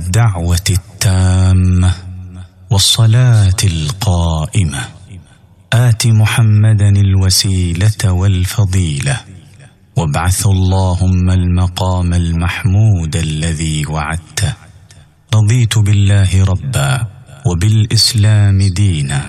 الدعوه التامه والصلاه القائمه ات محمدا الوسيله والفضيله وابعث اللهم المقام المحمود الذي وعدته رضيت بالله ربا وبالاسلام دينا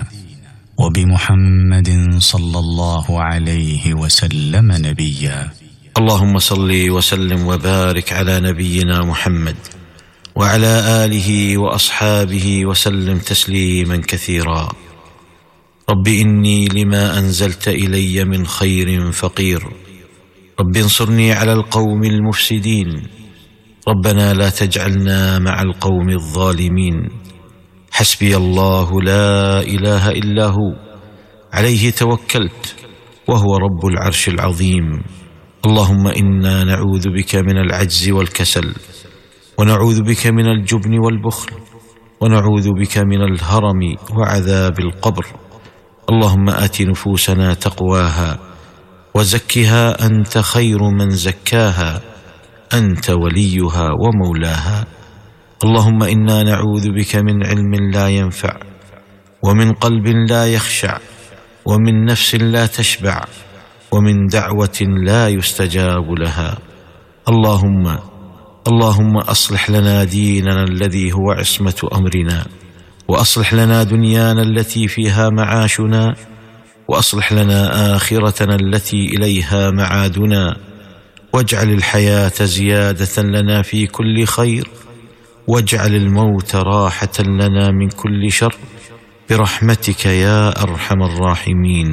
وبمحمد صلى الله عليه وسلم نبيا اللهم صل وسلم وبارك على نبينا محمد وعلى اله واصحابه وسلم تسليما كثيرا رب اني لما انزلت الي من خير فقير رب انصرني على القوم المفسدين ربنا لا تجعلنا مع القوم الظالمين حسبي الله لا اله الا هو عليه توكلت وهو رب العرش العظيم اللهم انا نعوذ بك من العجز والكسل ونعوذ بك من الجبن والبخل ونعوذ بك من الهرم وعذاب القبر اللهم ات نفوسنا تقواها وزكها انت خير من زكاها انت وليها ومولاها اللهم انا نعوذ بك من علم لا ينفع ومن قلب لا يخشع ومن نفس لا تشبع ومن دعوه لا يستجاب لها اللهم اللهم اصلح لنا ديننا الذي هو عصمه امرنا واصلح لنا دنيانا التي فيها معاشنا واصلح لنا اخرتنا التي اليها معادنا واجعل الحياه زياده لنا في كل خير واجعل الموت راحه لنا من كل شر برحمتك يا ارحم الراحمين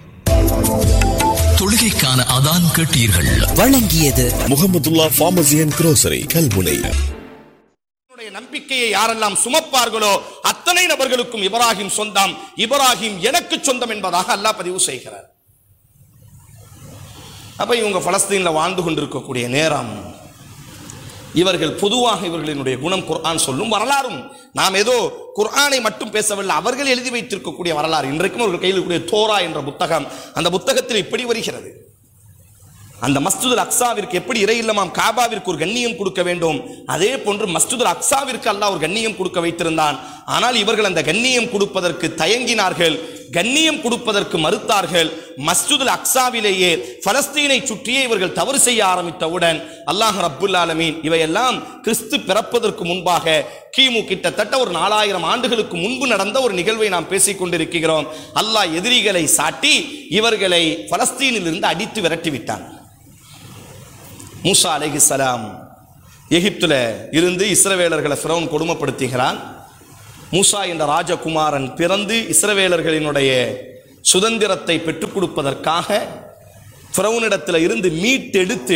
தொழுகைக்கான அதான் கேட்டீர்கள் வழங்கியது Mohamedulla pharmacy and grocery Kalmunai என்னுடைய நம்பிக்கையை யாரெல்லாம் சுமப்பார்களோ அத்தனை நபர்களுக்கும் இப்ராஹிம் சொந்தம் இப்ராஹிம் எனக்கு சொந்தம் என்பதாக அல்லாஹ் பதிவு செய்கிறார் அப்ப இவங்க பலஸ்தீன்ல வாழ்ந்து கொண்டிருக்கக்கூடிய நேரம் இவர்கள் பொதுவாக இவர்களினுடைய குணம் குர்ஆன் சொல்லும் வரலாறும் நாம் ஏதோ குர்ஆனை மட்டும் பேசவில்லை அவர்கள் எழுதி வைத்திருக்கக்கூடிய வரலாறு இன்றைக்கும் அவர்கள் கையில் இருக்கக்கூடிய தோரா என்ற புத்தகம் அந்த புத்தகத்தில் இப்படி வருகிறது அந்த மஸ்துல் அக்ஸாவிற்கு எப்படி இறை இல்லமாம் காபாவிற்கு ஒரு கண்ணியம் கொடுக்க வேண்டும் அதே போன்று மஸ்துல் அக்ஸாவிற்கு அல்லாஹ் ஒரு கண்ணியம் கொடுக்க வைத்திருந்தான் ஆனால் இவர்கள் அந்த கண்ணியம் கொடுப்பதற்கு தயங்கினார்கள் கண்ணியம் கொடுப்பதற்கு மறுத்தார்கள் மஸ்ஜிதுல் அக்ஸாவிலேயே பலஸ்தீனை சுற்றியே இவர்கள் தவறு செய்ய ஆரம்பித்தவுடன் அல்லாஹ் ரப்புல் ஆலமீன் இவையெல்லாம் கிறிஸ்து பிறப்பதற்கு முன்பாக கிமு கிட்டத்தட்ட ஒரு நாலாயிரம் ஆண்டுகளுக்கு முன்பு நடந்த ஒரு நிகழ்வை நாம் பேசிக் கொண்டிருக்கிறோம் அல்லாஹ் எதிரிகளை சாட்டி இவர்களை பலஸ்தீனிலிருந்து அடித்து விரட்டி விட்டான் மூசா அலைஹிஸ்ஸலாம் எகிப்துல இருந்து இஸ்ரவேலர்களை ஃபிரௌன் கொடுமைப்படுத்துகிறான் மூசா என்ற ராஜகுமாரன் பிறந்து இஸ்ரவேலர்களினுடைய சுதந்திரத்தை பெற்றுக் கொடுப்பதற்காக ஃபிரௌனிடத்தில் இருந்து மீட்டெடுத்து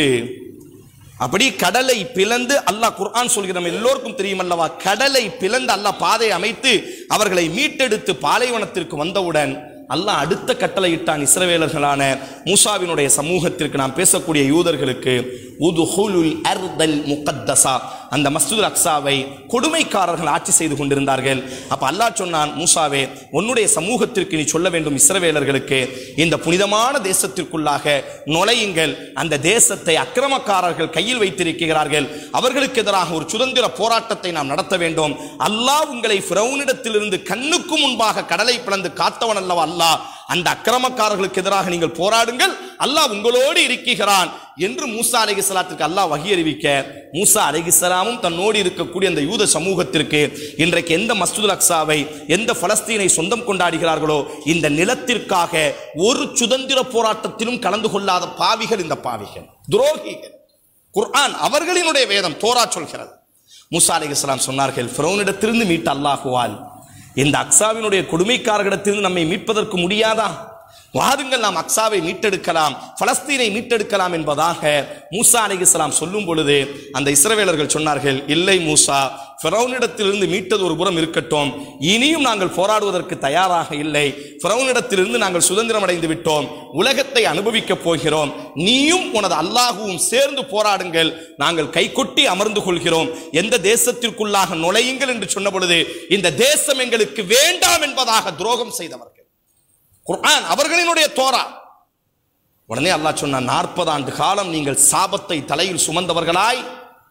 அப்படி கடலை பிளந்து அல்லாஹ் குர்ஆன் சொல்கிற நம்ம எல்லோருக்கும் தெரியும் அல்லவா கடலை பிளந்து அல்லாஹ் பாதை அமைத்து அவர்களை மீட்டெடுத்து பாலைவனத்திற்கு வந்தவுடன் அல்லாஹ் அடுத்த கட்டளையிட்டான் இஸ்ரவேலர்களான மூசாவினுடைய சமூகத்திற்கு நாம் பேசக்கூடிய யூதர்களுக்கு உதுஹுலுல் அர்தல் முகத்தசா அந்த மஸ்ஜிதுல் அக்ஸாவை கொடுமைக்காரர்கள் ஆட்சி செய்து கொண்டிருந்தார்கள் அப்ப அல்லாஹ் சொன்னான் மூசாவே உன்னுடைய சமூகத்திற்கு நீ சொல்ல வேண்டும் இஸ்ரவேலர்களுக்கு இந்த புனிதமான தேசத்திற்குள்ளாக நுழையுங்கள் அந்த தேசத்தை அக்கிரமக்காரர்கள் கையில் வைத்திருக்கிறார்கள் அவர்களுக்கு எதிராக ஒரு சுதந்திர போராட்டத்தை நாம் நடத்த வேண்டும் அல்லாஹ் உங்களை ஃபிரௌனிடத்திலிருந்து கண்ணுக்கு முன்பாக கடலை பிளந்து காத்தவன் அல்லவா அல்லாஹ் அந்த அக்கிரமக்காரர்களுக்கு எதிராக நீங்கள் போராடுங்கள் அல்லாஹ் உங்களோடு இருக்கிறான் என்று மூசா அலைகிஸ்லாத்திற்கு அல்லாஹ் வகி அறிவிக்க மூசா அலைகிஸ்லாமும் தன்னோடு இருக்கக்கூடிய அந்த யூத சமூகத்திற்கு இன்றைக்கு எந்த மஸ்ஜிதுல் அக்ஸாவை எந்த பலஸ்தீனை சொந்தம் கொண்டாடுகிறார்களோ இந்த நிலத்திற்காக ஒரு சுதந்திர போராட்டத்திலும் கலந்து கொள்ளாத பாவிகள் இந்த பாவிகள் துரோகிகள் குர்ஆன் அவர்களினுடைய வேதம் தோரா சொல்கிறது மூசா அலைகிஸ்லாம் சொன்னார்கள் ஃபிரௌனிடத்திலிருந்து மீட்ட அல்லாஹுவால் இந்த அக்ஸாவினுடைய கொடுமைக்காரர்களிடத்திலிருந்து நம்மை மீட்பதற்கு முடியாதா வாருங்கள் நாம் அக்ஸாவை மீட்டெடுக்கலாம் பலஸ்தீனை மீட்டெடுக்கலாம் என்பதாக மூசா அலைஹிஸ்ஸலாம் சொல்லும் பொழுது அந்த இஸ்ரவேலர்கள் சொன்னார்கள் இல்லை மூசா ஃபிரௌனிடத்திலிருந்து மீட்டது ஒரு புறம் இருக்கட்டும் இனியும் நாங்கள் போராடுவதற்கு தயாராக இல்லை ஃபிரௌனிடத்திலிருந்து நாங்கள் சுதந்திரம் அடைந்து விட்டோம் உலகத்தை அனுபவிக்கப் போகிறோம் நீயும் உனது அல்லாஹுவும் சேர்ந்து போராடுங்கள் நாங்கள் கைகொட்டி அமர்ந்து கொள்கிறோம் எந்த தேசத்திற்குள்ளாக நுழையுங்கள் என்று சொன்ன பொழுது இந்த தேசம் எங்களுக்கு வேண்டாம் என்பதாக துரோகம் செய்தவர்கள் குர்ஆன் அவர்களினுடைய தோரா உடனே அல்லாஹ் சொன்னான் நாற்பது ஆண்டு காலம் நீங்கள் சாபத்தை தலையில் சுமந்தவர்களாய்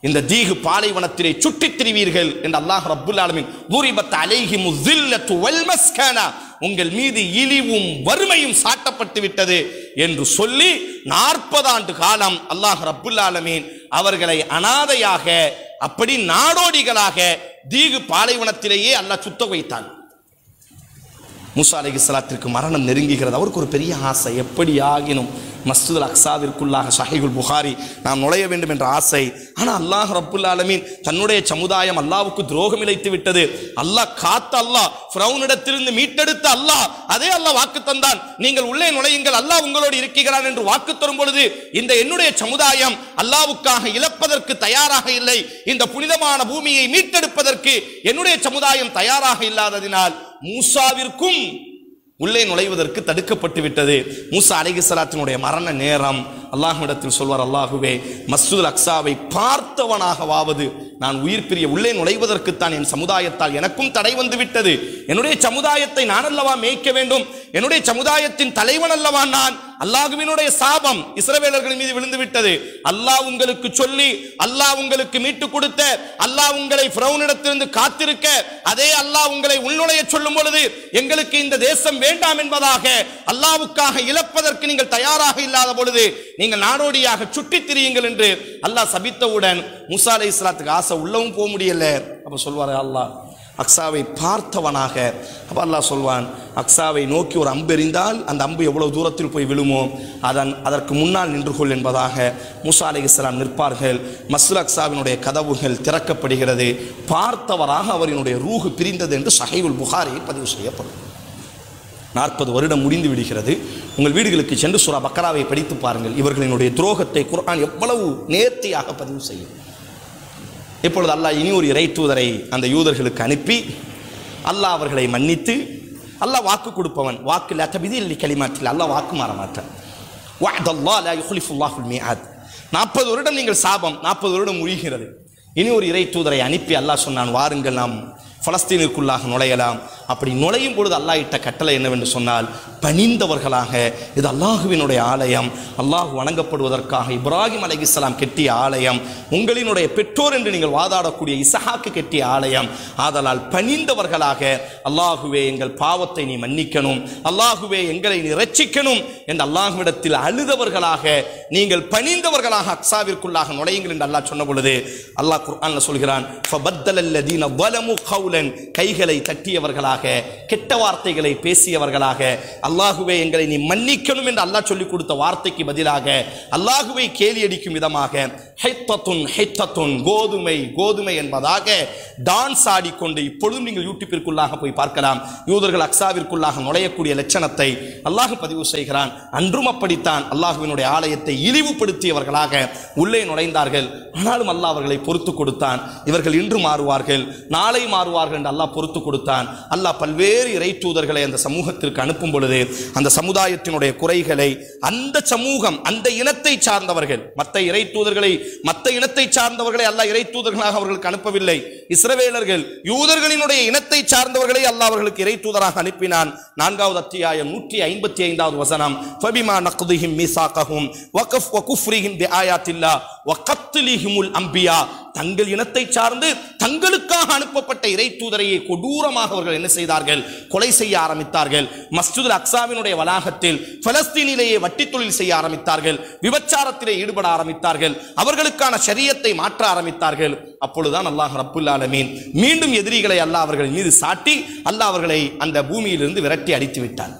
இந்த தீகு பாலைவனத்திலே சுற்றித் திரிவீர்கள் என்று அல்லாஹ் ரப்புல் ஆலமீன் ضُرِبَتْ عَلَيْهِمُ الذِّلَّةُ وَالْمَسْكَنَةُ உங்கள் மீது இழிவும் வறுமையும் சாட்டப்பட்டு விட்டது என்று சொல்லி நாற்பது ஆண்டு காலம் அல்லாஹ் ரப்புல் ஆலமீன் அவர்களை அனாதையாக அப்படி நாடோடிகளாக தீகு பாலைவனத்திலேயே அல்லாஹ் சுத்த வைத்தான் மூசா அலைஹிஸ்ஸலாத்திற்கு மரணம் நெருங்குகிறது அவருக்கு ஒரு பெரிய ஆசை எப்படி ஆகினும் மஸ்ஜிதுல் அக்ஸாவிற்குள்ளாக ஷஹீகுல் புகாரி நாம் நுழைய வேண்டும் என்ற ஆசை ஆனால் அல்லாஹ் ரப்புல் ஆலமீன் தன்னுடைய சமுதாயம் அல்லாவுக்கு துரோகம் இழைத்து விட்டது அல்லாஹ் காத்த அல்லாஹ் ஃபிரௌனிடத்திலிருந்து மீட்டெடுத்த அல்லாஹ் அதே அல்லாஹ் வாக்கு தந்தான் நீங்கள் உள்ளே நுழையுங்கள் அல்லாஹ் உங்களோடு இருக்கிறான் என்று வாக்கு தரும் பொழுது இந்த என்னுடைய சமுதாயம் அல்லாவுக்காக இழப்பதற்கு தயாராக இல்லை இந்த புனிதமான பூமியை மீட்டெடுப்பதற்கு என்னுடைய சமுதாயம் தயாராக இல்லாததினால் மூசாவிற்கும் உள்ளே நுழைவதற்கு தடுக்கப்பட்டு விட்டது மூசா அலைஹிஸ்ஸலாத்தினுடைய மரண நேரம் அல்லாஹ்விடத்தில் சொல்வார் அல்லாஹுவே மஸ்ஜிதுல் அக்ஸாவை பார்த்தவனாகவாவது நான் உயிர் பிரிய உள்ளே நுழைவதற்குத்தான் என் சமுதாயத்தால் எனக்கும் தடை வந்து விட்டது என்னுடைய சமுதாயத்தை நான் அல்லவா மேய்க்க வேண்டும் என்னுடைய சமுதாயத்தின் தலைவன் அல்லவா நான் அல்லாஹுவினுடைய சாபம் இஸ்ரவேலர்கள் மீது விழுந்து விட்டது அல்லாஹ் உங்களுக்கு சொல்லி அல்லாஹ் உங்களுக்கு மீட்டு கொடுத்த அல்லாஹ் உங்களை ஃபிரௌனிடத்திலிருந்து காத்திருக்க அதே அல்லாஹ் உங்களை உள்நுழைய சொல்லும் பொழுது எங்களுக்கு இந்த தேசம் வேண்டாம் என்பதாக அல்லாஹ்வுக்காக இழப்பதற்கு நீங்கள் தயாராக இல்லாத பொழுது நீங்கள் நாடோடியாக சுற்றித் திரியுங்கள் என்று அல்லாஹ் சபித்தவுடன் மூசா அலை இஸ்லாத்துக்கு ஆசை உள்ளவும் போக முடியல அப்ப சொல்வாரு அல்லாஹ் அக்ஸாவை பார்த்தவனாக அப்ப அல்லாஹ் சொல்வான் அக்ஸாவை நோக்கி ஒரு அம்பு எறிந்தால் அந்த அம்பு எவ்வளவு தூரத்தில் போய் விழுமோ அதன் அதற்கு முன்னால் நின்று கொள் என்பதாக மூசா அலை இஸ்லாம் நிற்பார்கள் மஸ்ல அக்ஸாவினுடைய கதவுகள் திறக்கப்படுகிறது பார்த்தவராக அவரினுடைய ரூஹு பிரிந்தது என்று சஹைவுல் புகாரியில் பதிவு செய்யப்படும் நாற்பது வருடம் முடிந்து விடுகிறது உங்கள் வீடுகளுக்கு சென்று சூரா பக்கராவை படித்து பாருங்கள் இவர்களினுடைய துரோகத்தை குர்ஆன் எவ்வளவு நேர்த்தியாக பதிவு செய்யும் இப்பொழுது அல்லாஹ் இனி ஒரு இறை தூதரை அந்த யூதர்களுக்கு அனுப்பி அல்லாஹ் அவர்களை மன்னித்து அல்லாஹ் வாக்கு கொடுப்பவன் வாக்கு லத்தபிதி இல்லை களிமாற்றில் அல்லாஹ் வாக்கு மாற மாட்டான் வஅதல்லாஹ் லா யுக்லிஃபுல்லாஹுல் மிஆத் நாற்பது வருடம் நீங்கள் சாபம் நாற்பது வருடம் முழிகிறது இனி ஒரு இறை தூதரை அனுப்பி அல்லாஹ் சொன்னான் வாருங்கள் நாம் பலஸ்தீனுக்குள்ளாக நுழையலாம் அப்படி நுழையும் பொழுது அல்லாஹ் இட்ட கட்டளை என்னவென்று சொன்னால் பணிந்தவர்களாக இது அல்லாஹுவினுடைய ஆலயம் அல்லாஹ் வணங்கப்படுவதற்காக இப்ராஹிம் அலைஹிஸ்ஸலாம் கெட்டிய ஆலயம் உங்களினுடைய பெற்றோர் என்று நீங்கள் வாதாடக்கூடிய இசஹாக்கு கெட்டிய ஆலயம் ஆதலால் பணிந்தவர்களாக அல்லாஹுவே எங்கள் பாவத்தை நீ மன்னிக்கணும் அல்லாஹுவே எங்களை நீ ரட்சிக்கணும் என்று அல்லாஹுவிடத்தில் அழுதவர்களாக நீங்கள் பணிந்தவர்களாக அக்ஸாவிற்குள்ளாக நுழையுங்கள் என்று அல்லாஹ் சொன்ன பொழுது அல்லாஹ் குர்ஆன்ல சொல்கிறான் ஃபபத்தல அல்லதீன ظلموا قولا கைகளை தட்டியவர்களாக கெட்ட வார்த்தைகளை பேசியவர்களாக அல்லாஹுவே எங்களை நீ மன்னிக்கணும் என்று அல்லாஹ் சொல்லிக் கொடுத்த வார்த்தைக்கு பதிலாக அல்லாஹுவை கேலி அடிக்கும் விதமாக ஹைத்தத்துன் ஹைத்தத்துன் கோதுமை கோதுமை என்பதாக டான்ஸ் ஆடிக்கொண்டு இப்பொழுதும் நீங்கள் யூடியூப்பிற்குள்ளாக போய் பார்க்கலாம் யூதர்கள் அக்ஸாவிற்குள்ளாக நுழையக்கூடிய லட்சணத்தை அல்லாஹ் பதிவு செய்கிறான் அன்றும் அப்படித்தான் அல்லாஹுவினுடைய ஆலயத்தை இழிவுபடுத்தியவர்களாக உள்ளே நுழைந்தார்கள் ஆனாலும் அல்லாஹ் அவர்களை பொறுத்து கொடுத்தான் இவர்கள் இன்று மாறுவார்கள் நாளை மாறுவார்கள் என்று அல்லாஹ் பொறுத்து கொடுத்தான் அல்லாஹ் பல்வேறு இறை தூதர்களை அந்த சமூகத்திற்கு அனுப்பும் பொழுது அந்த சமுதாயத்தினுடைய குறைகளை அந்த சமூகம் அந்த இனத்தை சார்ந்தவர்கள் மற்ற இறை தூதர்களை மற்ற இனத்தை சார்ந்தவர்களை அல்லாஹ் இறை தூதர்களாக அவர்களுக்கு அனுப்பவில்லை இஸ்ரவேலர்கள் யூதர்களினுடைய இனத்தை சார்ந்தவர்களை அல்லாஹ் அவர்களுக்கு இறை தூதராக அனுப்பினான் நான்காவது அத்தியாயம் நூற்றி ஐம்பத்தி ஐந்தாவது வசனம் ஃபபிமா நக்திஹிம் மீசாக்கஹும் வகஃப் வகுஃப்ரிஹிம் பி ஆயாத்தில்லா வகத்லிஹிமுல் அம்பியா தங்கள் இனத்தை சார்ந்து தங்களுக்காக அனுப்பப்பட்ட இறை தூதரையை கொடூரமாக அவர்கள் என்ன செய்தார்கள் கொலை செய்ய ஆரம்பித்தார்கள் மஸ்ஜிதுல் அக்ஸாவினுடைய வளாகத்தில் பலஸ்தீனிலேயே வட்டி தொழில் செய்ய ஆரம்பித்தார்கள் விபச்சாரத்திலே ஈடுபட ஆரம்பித்தார்கள் அவர்களுக்கான ஷரியத்தை மாற்ற ஆரம்பித்தார்கள் அப்பொழுதுதான் அல்லாஹ் ரப்புல் ஆலமீன் மீண்டும் எதிரிகளை அல்லாஹ் அவர்கள் மீது சாட்டி அல்லாஹ் அவர்களை அந்த பூமியிலிருந்து விரட்டி அடித்து விட்டான்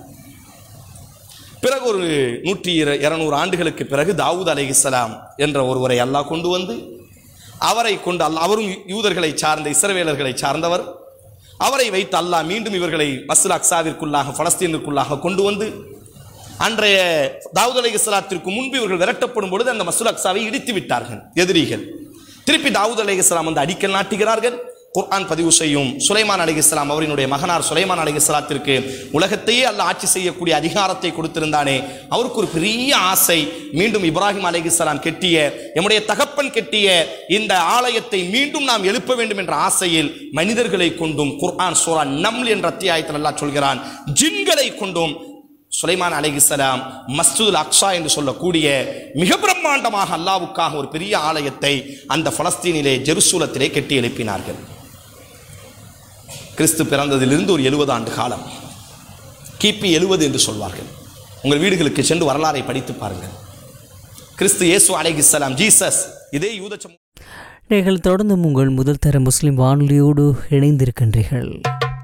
பிறகு ஒரு நூற்றி இர- இருநூறு ஆண்டுகளுக்கு பிறகு தாவூத் அலைஹிஸ்ஸலாம் என்ற ஒருவரை அல்லாஹ் கொண்டு வந்து அவரை கொண்டு அல்லாஹ் அவரும் யூதர்களை சார்ந்த இஸ்ரவேலர்களை சார்ந்தவர் அவரை வைத்து அல்லாஹ் மீண்டும் இவர்களை மஸ்ல அக்ஸாவிற்குள்ளாக பலஸ்தீனுக்குள்ளாக கொண்டு வந்து அன்றைய தாவூத் அலைஹிஸ்ஸலாத்திற்கு முன்பு இவர்கள் விரட்டப்படும் பொழுது அந்த மஸ்ல அக்ஸாவை இடித்து விட்டார்கள் எதிரிகள் திருப்பி தாவூத் அலைஹிஸ்ஸலாம் வந்து அடிக்கல் நாட்டுகிறார்கள் குர்ஆன் பதிவு செய்யும் சுலைமான் அலைஹிஸ்ஸலாம் அவரினுடைய மகனார் சுலைமான் அலைஹிஸ்ஸலாத்திற்கு உலகத்தையே அல்ல ஆட்சி செய்யக்கூடிய அதிகாரத்தை கொடுத்திருந்தானே அவருக்கு ஒரு பெரிய ஆசை மீண்டும் இப்ராஹிம் அலைஹிஸ்ஸலாம் கெட்டிய எம்முடைய தகப்பன் கெட்டிய இந்த ஆலயத்தை மீண்டும் நாம் எழுப்ப வேண்டும் என்ற ஆசையில் மனிதர்களை கொண்டும் குர்ஆன் சூரா நம்ல் என்ற அத்தியாயத்தில் அல்லாஹ் சொல்கிறான் ஜின்களை கொண்டும் சுலைமான் அலைஹிஸ்ஸலாம் மஸ்ஜிதுல் அக்ஸா என்று சொல்லக்கூடிய மிக பிரம்மாண்டமாக அல்லாவுக்காக ஒரு பெரிய ஆலயத்தை அந்த பலஸ்தீனிலே ஜெருசூலத்திலே கட்டி எழுப்பினார்கள் கிறிஸ்து பிறந்ததிலிருந்து ஒரு எழுபது ஆண்டு காலம் கிபி எழுவது என்று சொல்வார்கள் உங்கள் வீடுகளுக்கு சென்று வரலாறை படித்து பாருங்கள் கிறிஸ்து இயேசு அலைஹிஸ்ஸலாம் ஜீசஸ் இதே யூத சமூக நீங்கள் தொடர்ந்தும் உங்கள் முதல் தர முஸ்லிம் வானொலியோடு இணைந்திருக்கின்றீர்கள்